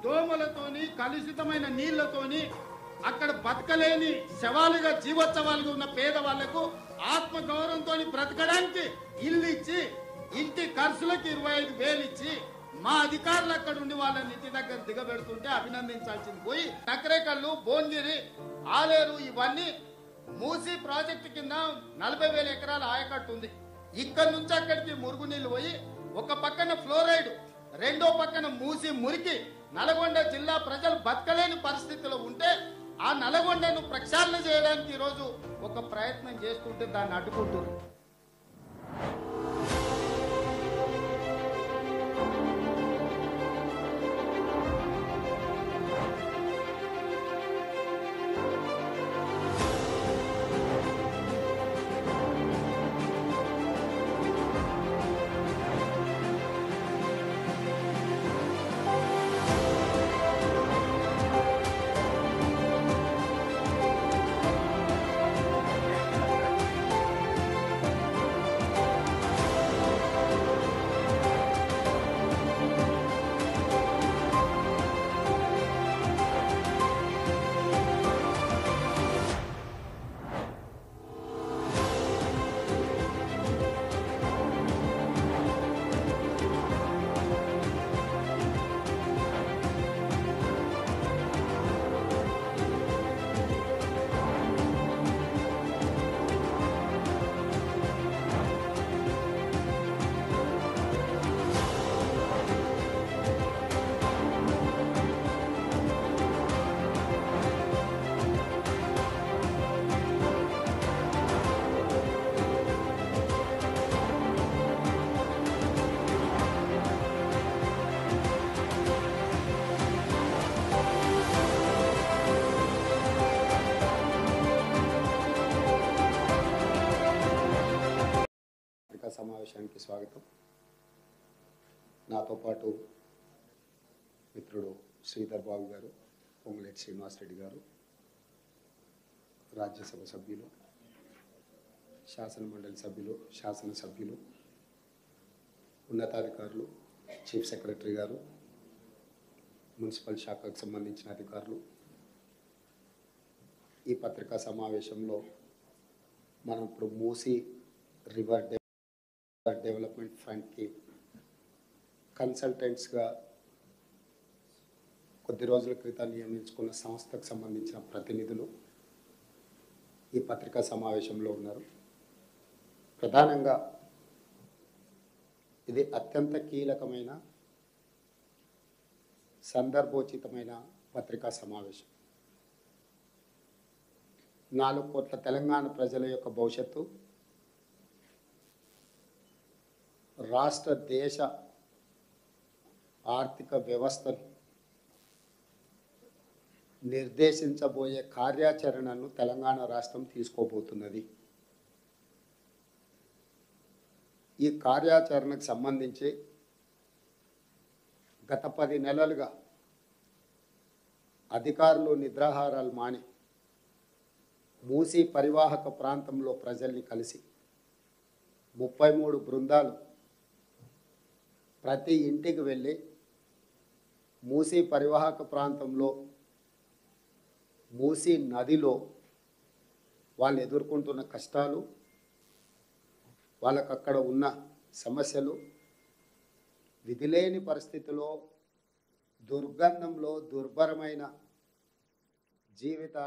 దోమలతోని కలుషితమైన నీళ్లతోని అక్కడ బతకలేని శవాలుగా జీవోత్సవాలుగా ఉన్న పేదవాళ్లకు ఆత్మ గౌరవంతో బ్రతకడానికి ఇల్లు ఇచ్చి ఇంటి ఖర్చులకు ఇరవై ఐదు వేలు ఇచ్చి మా అధికారులు అక్కడ ఉండి వాళ్ళని ఇంటి దగ్గర దిగబెడుతుంటే అభినందించాల్సింది పోయి నకరేకల్లు భువనగిరి ఆలేరు ఇవన్నీ మూసి ప్రాజెక్టు కింద నలభై వేల ఎకరాల ఆయకట్టు ఉంది ఇక్కడ నుంచి అక్కడికి మురుగునీళ్ళు పోయి ఒక పక్కన ఫ్లోరైడ్ రెండో పక్కన మూసి మురికి నల్గొండ జిల్లా ప్రజలు బతకలేని పరిస్థితిలో ఉంటే ఆ నల్గొండను ప్రక్షాళన చేయడానికి ఈరోజు ఒక ప్రయత్నం చేస్తుంటే దాన్ని అడ్డుకుంటున్నారు పత్రికా సమావేశానికి స్వాగతం నాతో పాటు మిత్రుడు శ్రీధర్ బాబు గారు పొంగులేటి శ్రీనివాస్ రెడ్డి గారు రాజ్యసభ సభ్యులు శాసన మండలి సభ్యులు శాసన సభ్యులు ఉన్నతాధికారులు చీఫ్ సెక్రటరీ గారు మున్సిపల్ శాఖకు సంబంధించిన అధికారులు ఈ పత్రికా సమావేశంలో మనం ఇప్పుడు మూసి రివర్ డె- డెవలప్మెంట్ ఫ్రంట్కి కన్సల్టెంట్స్గా కొద్ది రోజుల క్రితం నియమించుకున్న సంస్థకు సంబంధించిన ప్రతినిధులు ఈ పత్రికా సమావేశంలో ఉన్నారు ప్రధానంగా ఇది అత్యంత కీలకమైన సందర్భోచితమైన పత్రికా సమావేశం నాలుగు కోట్ల తెలంగాణ ప్రజల యొక్క భవిష్యత్తు రాష్ట్ర దేశ ఆర్థిక వ్యవస్థను నిర్దేశించబోయే కార్యాచరణను తెలంగాణ రాష్ట్రం తీసుకోబోతున్నది ఈ కార్యాచరణకు సంబంధించి గత పది నెలలుగా అధికారులు నిద్రాహారాలు మాని మూసీ పరివాహక ప్రాంతంలో ప్రజల్ని కలిసి ముప్పై మూడు బృందాలు ప్రతి ఇంటికి వెళ్ళి మూసీ పరివాహక ప్రాంతంలో మూసీ నదిలో వాళ్ళు ఎదుర్కొంటున్న కష్టాలు వాళ్ళకు అక్కడ ఉన్న సమస్యలు విధిలేని పరిస్థితిలో దుర్గంధంలో దుర్భరమైన జీవిత